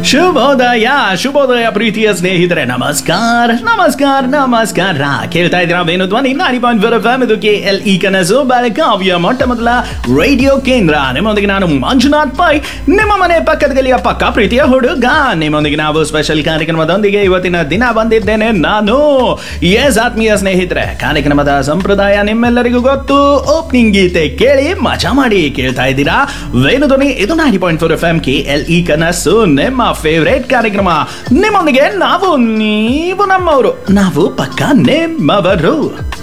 ಶುಭೋದಯ ಶುಭೋದಯ ಪ್ರೀತಿಯ ಸ್ನೇಹಿತರೆ ನಮಸ್ಕಾರ ನಮಸ್ಕಾರ ನಮಸ್ಕಾರ ಕೇಳ್ತಾ ಇದ್ದೀರಾ Venu Dhwani ninety point four F ಇದು ಕೆ ಎಲ್ ಇ ಕನಸು ಬೆಳಗಾವಿಯ ಮೊಟ್ಟ ಮೊದಲ ರೇಡಿಯೋ ಕೇಂದ್ರ ನಿಮ್ಮೊಂದಿಗೆ ನಾನು ಮಂಜುನಾಥ್ ಪೈ ನಿಮ್ಮ ಮನೆ ಪಕ್ಕದ ಗಲಿಯ ಪಕ್ಕ ಪ್ರೀತಿಯ ಹುಡುಗ ನಿಮ್ಮೊಂದಿಗೆ ನಾವು ಸ್ಪೆಷಲ್ ಕಾರ್ಯಕ್ರಮದೊಂದಿಗೆ ಇವತ್ತಿನ ದಿನ ಬಂದಿದ್ದೇನೆ ನಾನು ಎಸ್ ಆತ್ಮೀಯ ಸ್ನೇಹಿತರೆ ಕಾರ್ಯಕ್ರಮದ ಸಂಪ್ರದಾಯ ನಿಮ್ಮೆಲ್ಲರಿಗೂ ಗೊತ್ತು ಓಪನಿಂಗ್ ಗೀತೆ ಕೇಳಿ ಮಜಾ ಮಾಡಿ ಕೇಳ್ತಾ ಇದ್ದೀರಾ ವೇಣು ಧ್ವನಿ ಇದು ninety point four F M K L E ಕನಸು ನಿಮ್ಮ ಫೇವ್ರೇಟ್ ಕಾರ್ಯಕ್ರಮ ನಿಮ್ಮೊಂದಿಗೆ ನಾವು ನೀವು ನಮ್ಮವರು ನಾವು ಪಕ್ಕ ನಿಮ್ಮವರು